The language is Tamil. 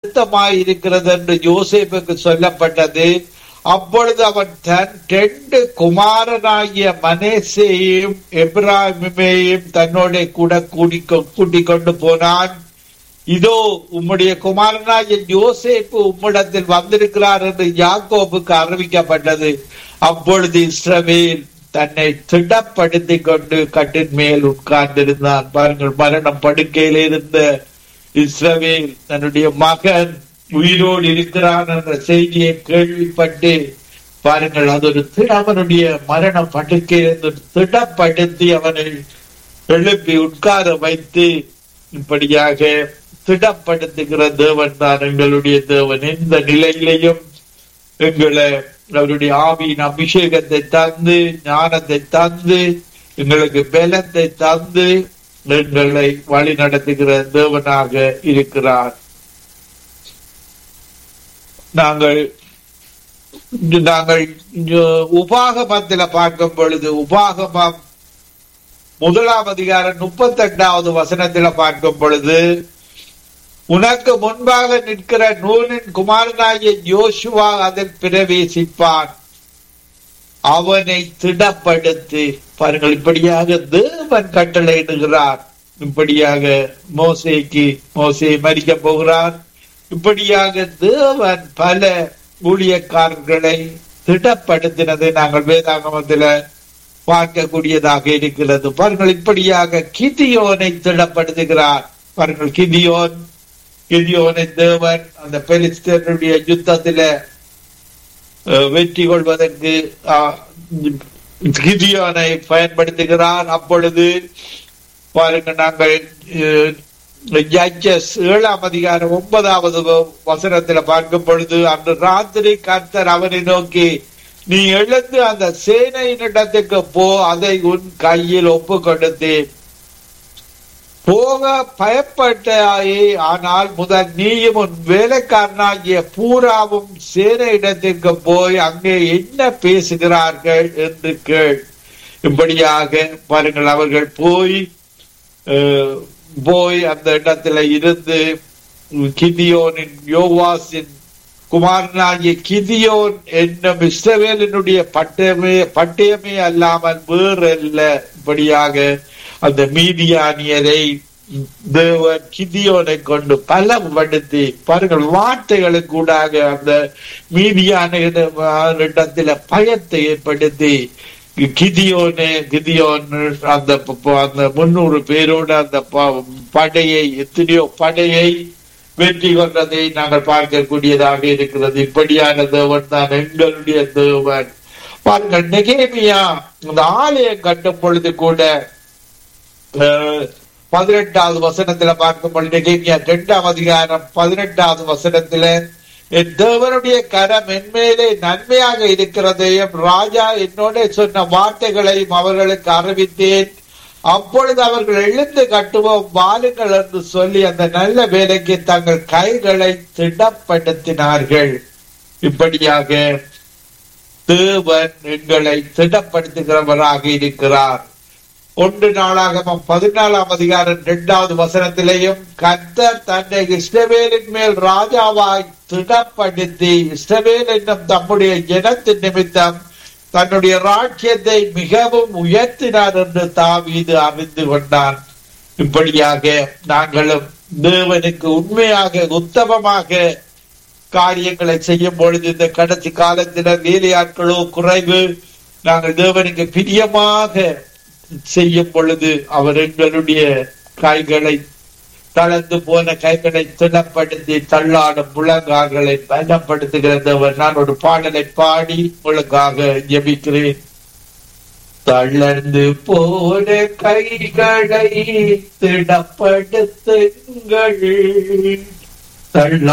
வருத்தமாய் இருக்கிறது என்று யோசேப்புக்கு சொல்லப்பட்டது அப்பொழுது அவன் தன் ரெண்டு குமாரனாகிய மனேசையும் எப்ராஹிமையும் தன்னோட கூட கூடி கூட்டிக் கொண்டு போனான் இதோ உம்முடைய குமாரனாகிய யோசேப்பு உம்மிடத்தில் வந்திருக்கிறார் என்று யாக்கோபுக்கு அறிவிக்கப்பட்டது அப்பொழுது இஸ்ரவேல் தன்னை திடப்படுத்திக் கொண்டு கட்டின் மேல் உட்கார்ந்திருந்தான் பாருங்கள் மரணம் படுக்கையில் இருந்த இஸ்ரவேல் தன்னுடைய மகன் உயிரோடு இருக்கிறான் என்ற செய்தியை கேள்விப்பட்டு பாருங்கள் அது ஒரு திட அவனுடைய மரண படுக்கையிலிருந்து திடப்படுத்தி அவனை எழுப்பி உட்கார வைத்து இப்படியாக திடப்படுத்துகிற தேவன் தான் எங்களுடைய தேவன் எந்த நிலையிலையும் எங்களை அவருடைய ஆவியின் அபிஷேகத்தை தந்து ஞானத்தை தந்து எங்களுக்கு பலத்தை தந்து எங்களை வழி நடத்துகிற தேவனாக இருக்கிறார் நாங்கள் நாங்கள் உபாகமத்துல பார்க்கும் பொழுது உபாகமம் முதலாம் அதிகாரம் முப்பத்தி எட்டாவது வசனத்துல பார்க்கும் பொழுது உனக்கு முன்பாக நிற்கிற நூலின் குமாரனாகிய யோசுவா அதில் பிரவேசிப்பான் அவனை திடப்படுத்தி பாருங்கள் இப்படியாக தேவன் கட்டளையிடுகிறார் இப்படியாக மோசைக்கு மோசை மறிக்க போகிறார் இப்படியாக தேவன் பல ஊழியக்காரர்களை திடப்படுத்தினதை நாங்கள் வேதாகமத்தில் பார்க்கக்கூடியதாக இருக்கிறது பாருங்கள் இப்படியாக கிதியோனை திடப்படுத்துகிறார் பாருங்கள் கிதியோன் கிதியோனை தேவன் அந்த பெலிஸ்தனுடைய யுத்தத்தில வெற்றி கொள்வதற்கு கிதியோனை பயன்படுத்துகிறார் அப்பொழுது பாருங்க நாங்கள் ஜட்ஜஸ் ஏழாம் அதிகாரம் ஒன்பதாவது வசனத்துல பார்க்கும் பொழுது அன்று ராத்திரி கர்த்தர் அவனை நோக்கி நீ எழுந்து அந்த சேனையினிடத்துக்கு போ அதை உன் கையில் ஒப்பு கொடுத்தேன் போக பயப்பட்டாயே ஆனால் முதல் நீயும் உன் வேலைக்காரனாகிய பூராவும் சேன இடத்திற்கு போய் அங்கே என்ன பேசுகிறார்கள் என்று கேள் இப்படியாக பாருங்கள் அவர்கள் போய் போய் அந்த இடத்துல இருந்து கிதியோனின் யோவாசின் குமாரனாகிய கிதியோன் என்னும் இஸ்ரவேலினுடைய பட்டயமே பட்டயமே அல்லாமல் வேறல்ல இப்படியாக அந்த மீதியானியரை தேவன் கிதியோனை கொண்டு பலப்படுத்தி பாருங்கள் வார்த்தைகளுக்கு கூடாக அந்த மீதியான இடத்துல பயத்தை ஏற்படுத்தி கிதியோனே கிதியோன் அந்த அந்த முன்னூறு பேரோடு அந்த படையை எத்தனையோ படையை வெற்றி கொண்டதை நாங்கள் பார்க்கக்கூடியதாக இருக்கிறது இப்படியான தேவன் தான் எங்களுடைய தேவன் பாருங்கள் நெகேமியா இந்த ஆலயம் கட்டும் பொழுது கூட பதினெட்டாவது வசனத்துல பார்க்கும் பொழுது நெகேமியா இரண்டாம் அதிகாரம் பதினெட்டாவது வசனத்துல என் தேவனுடைய கரம் என்மேலே நன்மையாக இருக்கிறதையும் ராஜா என்னோட சொன்ன வார்த்தைகளையும் அவர்களுக்கு அறிவித்தேன் அப்பொழுது அவர்கள் எழுந்து கட்டுவோம் வாழுங்கள் என்று சொல்லி அந்த நல்ல வேலைக்கு தங்கள் கைகளை திடப்படுத்தினார்கள் இப்படியாக தேவன் எங்களை திடப்படுத்துகிறவராக இருக்கிறார் ஒன்று நாளாகமம் பதினாலாம் அதிகாரம் இரண்டாவது வசனத்திலேயும் கர்த்தர் தன்னை இஸ்ரவேலின் மேல் ராஜாவாய் திடப்படுத்தி இஸ்ரவேல் என்னும் தம்முடைய ஜனத்தின் நிமித்தம் தன்னுடைய ராஜ்யத்தை மிகவும் உயர்த்தினார் என்று தாவீது அறிந்து கொண்டான் இப்படியாக நாங்களும் தேவனுக்கு உண்மையாக உத்தமமாக காரியங்களை செய்யும் பொழுது இந்த கடைசி காலத்தில வேலையாட்களோ குறைவு நாங்கள் தேவனுக்கு பிரியமாக செய்யும் பொழுது அவர் எங்களுடைய கைகளை தளர்ந்து போன கைகளை திடப்படுத்தி தள்ளாடும் முழங்கால்களை பயணப்படுத்துகிறவர் நான் ஒரு பாடலை பாடி உங்களுக்காக ஜெபிக்கிறேன் தளர்ந்து போன கைகளை திடப்படுத்துங்கள் தள்ளா